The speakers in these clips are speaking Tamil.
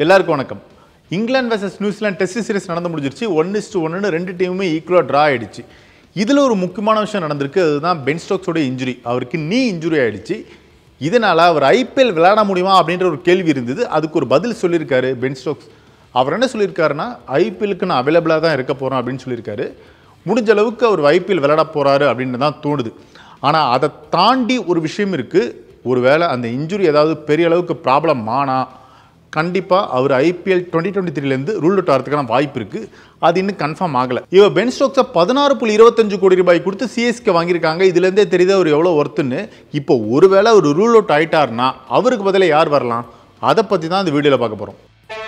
எல்லாருக்கும் வணக்கம் இங்கிலாந்து vs நியூசிலாந்து டெஸ்ட் சீரிஸ் நடந்து முடிஞ்சிருச்சு ஒன் இஸ்டு ஒன்னு ரெண்டு டீமுமே ஈக்குவலாக ட்ரா ஆயிடுச்சு இதில் ஒரு முக்கியமான விஷயம் நடந்திருக்கு அதுதான் பென் ஸ்டோக்ஸோட இன்ஜுரி அவருக்கு நீ இன்ஜுரி ஆயிடுச்சு இதனால் அவர் ஐபிஎல் விளையாட முடியுமா அப்படின்ற ஒரு கேள்வி இருந்தது அதுக்கு ஒரு பதில் சொல்லியிருக்காரு பென் ஸ்டோக்ஸ் அவர் என்ன சொல்லியிருக்காருன்னா ஐபிஎலுக்கு நான் அவைலபிளாக தான் இருக்க போகிறேன் அப்படின்னு சொல்லியிருக்காரு முடிஞ்ச அளவுக்கு அவர் ஐபிஎல் விளையாட போகிறாரு அப்படின்னு தான் தோணுது ஆனால் அதை தாண்டி ஒரு விஷயம் இருக்குது ஒருவேளை அந்த இன்ஜுரி ஏதாவது பெரிய அளவுக்கு ப்ராப்ளம் ஆனா கண்டிப்பாக அவர் ஐபிஎல் டுவெண்ட்டி டுவெண்ட்டி த்ரீலேருந்து ரூல் அவுட் ஆகிறதுக்கான வாய்ப்பு இருக்குது அது இன்னும் கன்ஃபார்ம் ஆகலை இவர் பென் ஸ்டோக்ஸை பதினாறு புள்ளி இருபத்தஞ்சு கோடி ரூபாய் கொடுத்து சிஎஸ்கே வாங்கியிருக்காங்க இதுலேருந்தே தெரியுது அவர் எவ்வளோ ஒர்த்துன்னு இப்போ ஒருவேளை அவர் ரூல் அவுட் ஆயிட்டாருன்னா அவருக்கு பதிலாக யார் வரலாம் அதை பற்றி தான் இந்த வீடியோவில் பார்க்க போகிறோம்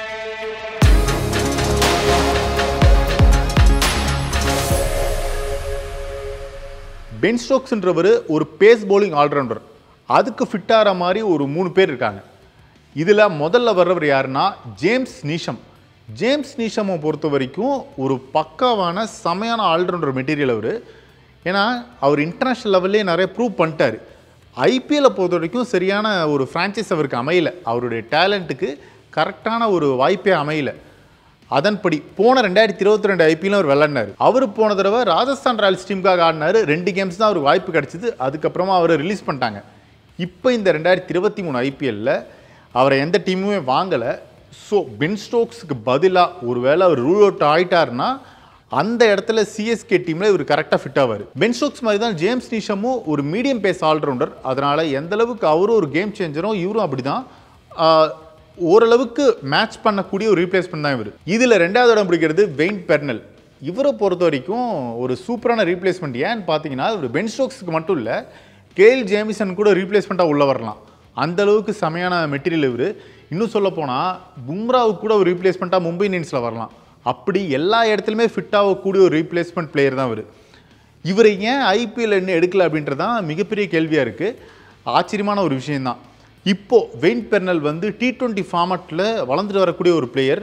பென் ஸ்டோக்ஸ்ன்றவர் ஒரு பேஸ் bowling ஆல்ரவுண்டர் அதுக்கு ஃபிட் ஆகிற மாதிரி ஒரு மூணு பேர் இருக்காங்க இதில் முதல்ல வர்றவர் யாருன்னா ஜேம்ஸ் நீஷம் ஜேம்ஸ் நீஷமை பொறுத்த வரைக்கும் ஒரு பக்காவான செமையான ஆல்ரவுண்டர் மெட்டீரியல் அவர் ஏன்னா அவர் இன்டர்நேஷ்னல் லெவல்லே நிறைய ப்ரூவ் பண்ணிட்டார் ஐபிஎல்லை பொறுத்த வரைக்கும் சரியான ஒரு ஃப்ரான்ச்சைஸ் அவருக்கு அமையல அவருடைய டேலண்ட்டுக்கு கரெக்டான ஒரு வாய்ப்பே அமையல அதன்படி போன ரெண்டாயிரத்தி இருபத்தி ரெண்டு ஐபிஎல்லும் அவர் விளையாடினார் அவர் போன தடவை ராஜஸ்தான் ராயல்ஸ் டீமுக்காக ஆடினார் ரெண்டு கேம்ஸ் தான் அவருக்கு வாய்ப்பு கிடைச்சிது அதுக்கப்புறமா அவரை ரிலீஸ் பண்ணிட்டாங்க இப்போ இந்த ரெண்டாயிரத்தி இருபத்தி மூணு ஐபிஎல்லில் அவரை எந்த டீமுமே வாங்கலை ஸோ பென் ஸ்டோக்ஸுக்கு பதிலாக ஒருவேளை அவர் ரூல் அவுட் ஆயிட்டாருன்னா அந்த இடத்துல சிஎஸ்கே டீமில் இவர் கரெக்டாக ஃபிட் ஆவார் பென் ஸ்டோக்ஸ் மாதிரி தான் ஜேம்ஸ் நீஷமும் ஒரு மீடியம் பேஸ் ஆல்ரவுண்டர் அதனால் எந்த அளவுக்கு அவரும் ஒரு கேம் சேஞ்சரும் இவரும் அப்படி தான் ஓரளவுக்கு மேட்ச் பண்ணக்கூடிய ஒரு ரீப்ளேஸ்மெண்ட் தான் இவர் இதில் ரெண்டாவது இடம் பிடிக்கிறது வெயின் பெர்னல் இவரை பொறுத்த வரைக்கும் ஒரு சூப்பரான ரீப்ளேஸ்மெண்ட் ஏன்னு பார்த்தீங்கன்னா இவர் பென் ஸ்டோக்ஸுக்கு மட்டும் இல்லை கேல் ஜேமிசன் கூட ரீப்ளேஸ்மெண்ட்டாக உள்ள வரலாம் அந்த அளவுக்கு செமையான மெட்டீரியல் இவர் இன்னும் சொல்ல போனால் பும்ராவுக்கு கூட ஒரு ரீப்ளேஸ்மெண்ட்டாக மும்பை இந்தியன்ஸில் வரலாம் அப்படி எல்லா இடத்துலையுமே ஃபிட் ஆகக்கூடிய ஒரு ரீப்ளேஸ்மெண்ட் பிளேயர் தான் இவர் இவரை ஏன் ஐபிஎல் என்ன எடுக்கல அப்படின்றது தான் மிகப்பெரிய கேள்வியாக இருக்குது ஆச்சரியமான ஒரு விஷயம்தான் இப்போது வெயின் பெர்னல் வந்து டி டுவெண்ட்டி ஃபார்மட்டில் வளர்ந்துட்டு வரக்கூடிய ஒரு பிளேயர்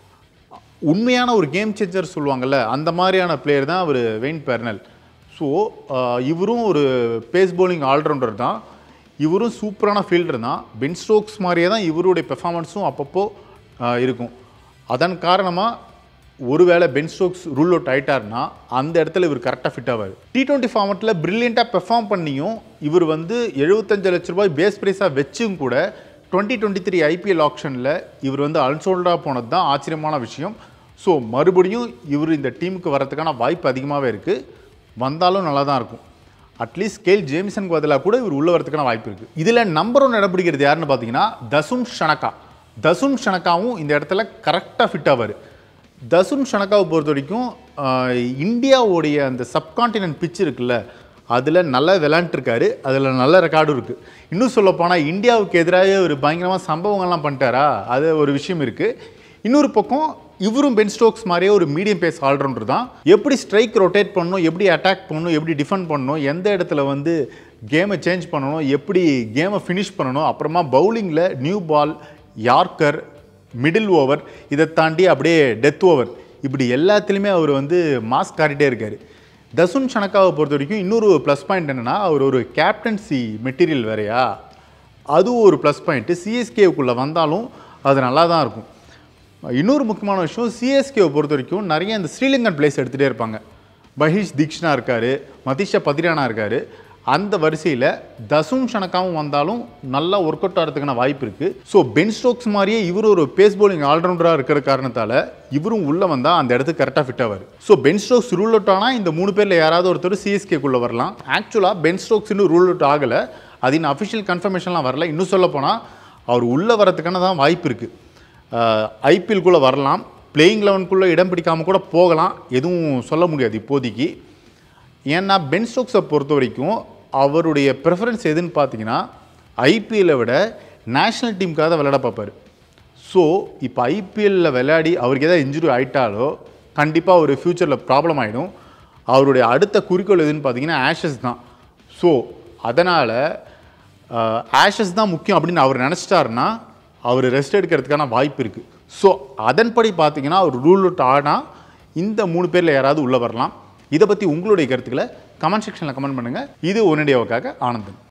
உண்மையான ஒரு கேம் சேஞ்சர் சொல்லுவாங்கள்ல அந்த மாதிரியான பிளேயர் தான் அவர் வெயின் பெர்னல் ஸோ இவரும் ஒரு பேஸ் bowling ஆல்ரவுண்டர் தான் இவரும் சூப்பரான ஃபீல்டர் தான் பென் ஸ்டோக்ஸ் மாதிரியே தான் இவருடைய பெர்ஃபார்மன்ஸும் அப்பப்போ ஆஹ், இருக்கும் அதன் காரணமாக ஒருவேளை பென் ஸ்டோக்ஸ் ரூல் அவுட் ஆயிட்டார்னா அந்த இடத்துல இவர் கரெக்டாக ஃபிட் ஆவார் டி டுவெண்ட்டி ஃபார்மெட்டில் ப்ரில்லியண்ட்டாக பெர்ஃபார்ம் பண்ணியும் இவர் வந்து எழுபத்தஞ்சு லட்ச ரூபாய் பேஸ் ப்ரைஸாக வச்சும் கூட டுவெண்ட்டி டுவெண்ட்டி த்ரீ ஐபிஎல் ஆப்ஷனில் இவர் வந்து அன்சோல்டாக போனது தான் ஆச்சரியமான விஷயம் ஸோ மறுபடியும் இவர் இந்த டீமுக்கு வரதுக்கான வாய்ப்பு அதிகமாகவே இருக்குது வந்தாலும் நல்லா தான் இருக்கும் அட்லீஸ்ட் கேல் ஜேம்சனுக்கு பதிலாக கூட இவர் உள்ள வரதுக்கான வாய்ப்பு இருக்குது இதில் நம்பர் ஒன் இடம் பிடிக்கிறது யாருன்னு பார்த்தீங்கன்னா தசுன் ஷனக்கா தசுன் ஷனக்காவும் இந்த இடத்துல கரெக்டாக ஃபிட் ஆவார் தசுன் ஷனக்காவை பொறுத்த வரைக்கும் ஆஹ், இந்தியாவுடைய அந்த சப்கான்டினென்ட் பிச் இருக்குல்ல அதில் நல்லா விளையாண்டுருக்காரு அதில் நல்ல ரெக்கார்டும் இருக்குது இன்னும் சொல்ல போனால் இந்தியாவுக்கு எதிராக ஒரு பயங்கரமாக சம்பவங்கள்லாம் பண்ணிட்டாரா அது ஒரு விஷயம் இருக்குது இன்னொரு பக்கம் இவரும் பென் ஸ்டோக்ஸ் மாதிரியே ஒரு மீடியம் பேஸ் ஆல்ரவுண்டர் தான் எப்படி ஸ்ட்ரைக் ரொட்டேட் பண்ணணும் எப்படி அட்டாக் பண்ணணும் எப்படி டிஃபெண்ட் பண்ணணும் எந்த இடத்துல வந்து கேமை சேஞ்ச் பண்ணணும் எப்படி கேமை ஃபினிஷ் பண்ணணும் அப்புறமா பவுலிங்கில் new ball yorker middle over இதை தாண்டி அப்படியே டெத் ஓவர் இப்படி எல்லாத்துலேயுமே அவர் வந்து மாஸ் காட்டிகிட்டே இருக்கார் தசுன் ஷனக்காவை பொறுத்த வரைக்கும் இன்னொரு ப்ளஸ் பாயிண்ட் என்னென்னா அவர் ஒரு கேப்டன்சி மெட்டீரியல் வேறையா அதுவும் ஒரு ப்ளஸ் பாயிண்ட்டு சிஎஸ்கேவுக்குள்ளே வந்தாலும் அது நல்லா தான் இருக்கும் இன்னொரு முக்கியமான விஷயம் சிஎஸ்கேவை பொறுத்த வரைக்கும் நிறைய இந்த ஸ்ரீலங்கன் பிளேஸ் எடுத்துகிட்டே இருப்பாங்க பஹீஷ் தீக்ஷனா இருக்கார் மதிஷா பதிரானா இருக்கார் அந்த வரிசையில் தசும் ஷனக்காவும் வந்தாலும் நல்லா ஒர்க் அவுட் ஆகிறதுக்கான வாய்ப்பு இருக்குது ஸோ பென் ஸ்டோக்ஸ் மாதிரியே இவர் ஒரு பேஸ் bowling ஆல்ரவுண்டராக இருக்கிற காரணத்தால் இவரும் உள்ளே வந்தால் அந்த இடத்துக்கு கரெக்டாக ஃபிட் ஆவார் so Ben Stokes rule out ஆனால் இந்த மூணு பேரில் யாராவது ஒருத்தர் சிஎஸ்கேக்குள்ளே வரலாம் ஆக்சுவலாக பென் ஸ்டோக்ஸ் இன்னும் ரூல் அவுட் ஆகலை அது இன்னும் அஃபிஷியல் கன்ஃபர்மேஷன்லாம் வரல இன்னும் சொல்ல போனால் அவர் உள்ளே வரதுக்கான தான் வாய்ப்பு இருக்குது ஐபிஎல்குள்ளே வரலாம் பிளேயிங் லெவனுக்குள்ளே இடம் பிடிக்காமல் கூட போகலாம் எதுவும் சொல்ல முடியாது இப்போதைக்கு ஏன்னா பென் ஸ்டோக்ஸை பொறுத்த வரைக்கும் அவருடைய ப்ரெஃபரன்ஸ் எதுன்னு பார்த்தீங்கன்னா ஐபிஎல்லை விட நேஷ்னல் டீமுக்காக தான் விளையாட பார்ப்பார் ஸோ இப்போ ஐபிஎல்லில் விளையாடி அவருக்கு ஏதாவது இன்ஜுரி ஆயிட்டாலோ கண்டிப்பாக ஒரு ஃப்யூச்சரில் ப்ராப்ளம் ஆகிடும் அவருடைய அடுத்த குறிக்கோள் எதுன்னு பார்த்தீங்கன்னா ஆஷஸ் தான் ஸோ அதனால் ஆஷஸ் தான் முக்கியம் அப்படின்னு அவர் நினச்சிட்டாருன்னா அவர் ரெஸ்ட் எடுக்கிறதுக்கான வாய்ப்பு இருக்குது ஸோ அதன்படி பார்த்தீங்கன்னா அவர் ரூல் அவுட் ஆனால் இந்த மூணு பேரில் யாராவது உள்ளே வரலாம் இதை பற்றி உங்களுடைய கருத்துக்களை கமெண்ட் செக்ஷனில் கமெண்ட் பண்ணுங்கள் இது ஒன்னுடையவுக்காக ஆனந்தன்